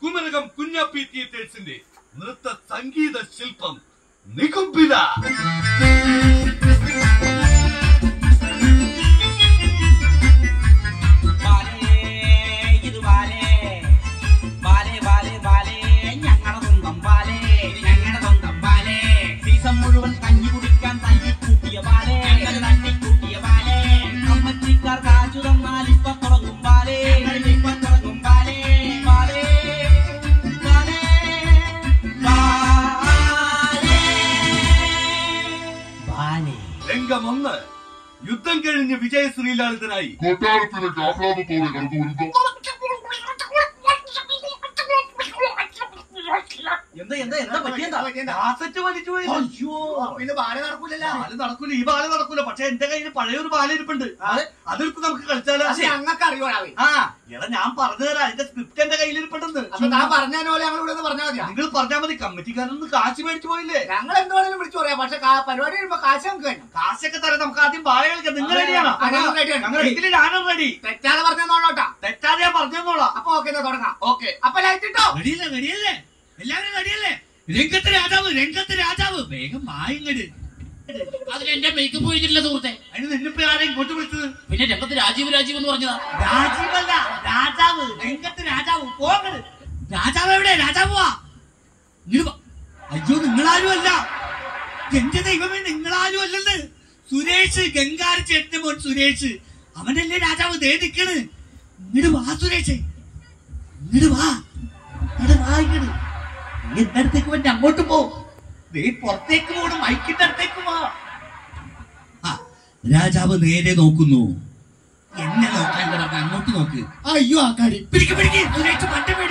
കുമരകം കുഞ്ഞാപ്പി തിയേറ്റേഴ്സിന്റെ നൃത്ത സംഗീത ശില്പം നികുംബില ബാലേ, ഇത് ബാലേ. ബാലേ, ബാലേ, ബാലേ, ഞങ്ങടെ സ്വന്തം ബാലേ, ഞങ്ങടെ സ്വന്തം ബാലേ. സീസൺ മുഴുവൻ കഞ്ഞി കുടിക്കാൻ തല്ലിക്കൂട്ടിയ ബാലേ, ഞങ്ങൾ തട്ടിക്കൂട്ടിയ ബാലേ. കമ്മറ്റിക്കാർ കാശു തന്നാൽ ഇപ്പൊ തുടങ്ങും ബാലേ, ഞങ്ങൾ ഇപ്പൊ തുടങ്ങും ബാലേ. ബാലേ, ബാലേ, ബാലേ. ബാലേ. രംഗം ഒന്ന് യുദ്ധം കഴിഞ്ഞ് വിജയശ്രീലാളിതനായി കൊട്ടാരത്തിലേക്ക് ആഹ്ലാദത്തോടെ കടന്നു വരുന്ന എന്താ എന്താ എന്താ പറ്റിയെന്താ കാസറ്റ് വലിച്ചു പോയി അയ്യോ പിന്നെ ബാല നടക്കൂലല്ലോ ബാല നടക്കൂല ഈ ബാല നടക്കൂല പക്ഷെ എന്റെ കയ്യിൽ പഴയൊരു ബാല ഇരിപ്പുണ്ട് അത് അതെടുത്ത് നമുക്ക് കളിച്ചാലോ ഞങ്ങൾക്ക് അറിയോളാവേ ആ എടാ ഞാൻ പറഞ്ഞു തരാം അതിന്റെ സ്ക്രിപ്റ്റ് എന്റെ കയ്യിൽ ഇരിപ്പുണ്ടെന്ന് അപ്പൊ താൻ പറഞ്ഞ പോലെ ഞങ്ങൾ ഇവിടെ പറഞ്ഞാൽ മതിയാ നിങ്ങൾ പറഞ്ഞാൽ മതി കമ്മിറ്റിക്കാരൊന്ന് കാശ് മേടിച്ചു പോയില്ലേ ഞങ്ങൾ എന്ത് വേണേലും വിളിച്ചു പറയാം പക്ഷെ കാ- പരിപാടി കഴിയുമ്പോ കാശ് നമുക്ക് വേണം കാശൊക്കെ തരാം നമുക്ക് ആദ്യം ബാല കളിക്കാം നിങ്ങൾ റെഡിയാണോ ആ, ഞങ്ങൾ ready ആണ്. എങ്കിലും ഞാനും റെഡി തെറ്റാതെ പറഞ്ഞോട്ടാ തെറ്റാതെ ഞാൻ പറഞ്ഞോളാം അപ്പൊ ഓക്കെ തുടങ്ങാം ഓക്കെ അപ്പൊ ലൈറ്റ് ഇട്ടോ റെഡിയല്ലേ റെഡിയല്ലേ എല്ലാവരും റെഡിയല്ലേ രംഗത്ത് രാജാവ് രംഗത്ത് രാജാവ് വേഗം വായിങ്ങട് അതിന് എന്റെ മേക്കപ്പ് പോയിട്ടില്ല സുഹൃത്തെ അതിന് നിന്നിപ്പോ ആരെയും ഇങ്ങോട്ട് വിളിച്ചത് പിന്നെ രംഗത്ത് രാജീവ് രാജീവ് എന്ന് പറഞ്ഞതാ രാജീവല്ല രാജാവ് രംഗത്ത് രാജാവ് പോകട് രാജാവ് എവിടെ രാജാവ് വാ ഇങ്ങട് വാ. അയ്യോ നിങ്ങളാരും അല്ല എന്റെ ദൈവമേ നിങ്ങളാരും അല്ലെന്ന് സുരേഷ് ഗംഗാര ചേട്ടന്റെ മോൻ സുരേഷ് അവനല്ലേ രാജാവ് ദേ നിക്കണ് ഇങ്ങട് വാ സുരേഷ് ഇങ്ങട് വാ ഇങ്ങട് വാ ഇങ്ങട് നീ എന്റെ അടുത്തേക്ക് വേണ്ടി അങ്ങോട്ട് പോ ദേ പുറത്തേക്ക് പോകണം മൈക്കിന്റെ അടുത്തേക്ക് വാ ആ, രാജാവ് നേരെ നോക്കുന്നു എന്നെ നോക്കാൻ കിടന്ന് അങ്ങോട്ട് നോക്ക് അയ്യോ ആക്കാടി പിടിക്ക് പിടിക്ക് സുരേഷ് പറ്റ